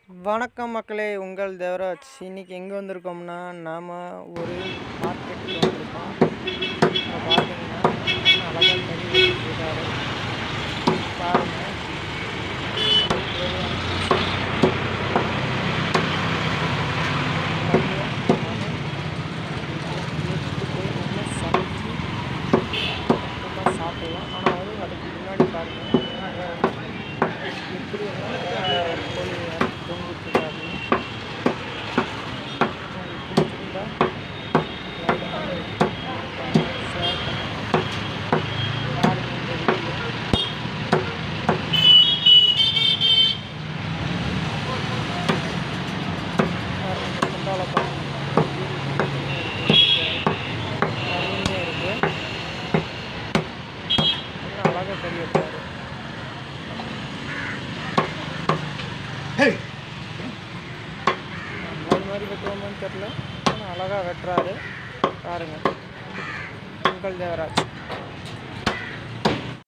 வணக்கம் மக்களே உங்கள் தேவராஜ் இன்னைக்கு எங்கே வந்திருக்கோம்னா நாம் ஒரு மார்க்கெட்டுக்கு வந்திருக்கோம் இப்போ பார்த்தீங்கன்னா அழகாக கறி வச்சுருக்காரு பாருங்க சாப்பிடலாம் ஆனால் வந்து அதுக்கு முன்னாடி பாருங்கள் எப்படி எல்லாம் கோழி தொங்கிட்டுருக்காரு பிடிச்சிருந்தா லைக் பண்ணி ஷேர் பண்ணி பாருங்க இந்த வீடியோ பாருங்க இந்த குண்டால பாருங்க நிறைய இருக்கு இன்னும் அழகாக கறி வைப்பாரு அது மாதிரி வெட்டுவோமான்னு தெரில ஆனால் அழகாக வெட்டுறாரு பாருங்க உங்கள் தேவராஜ்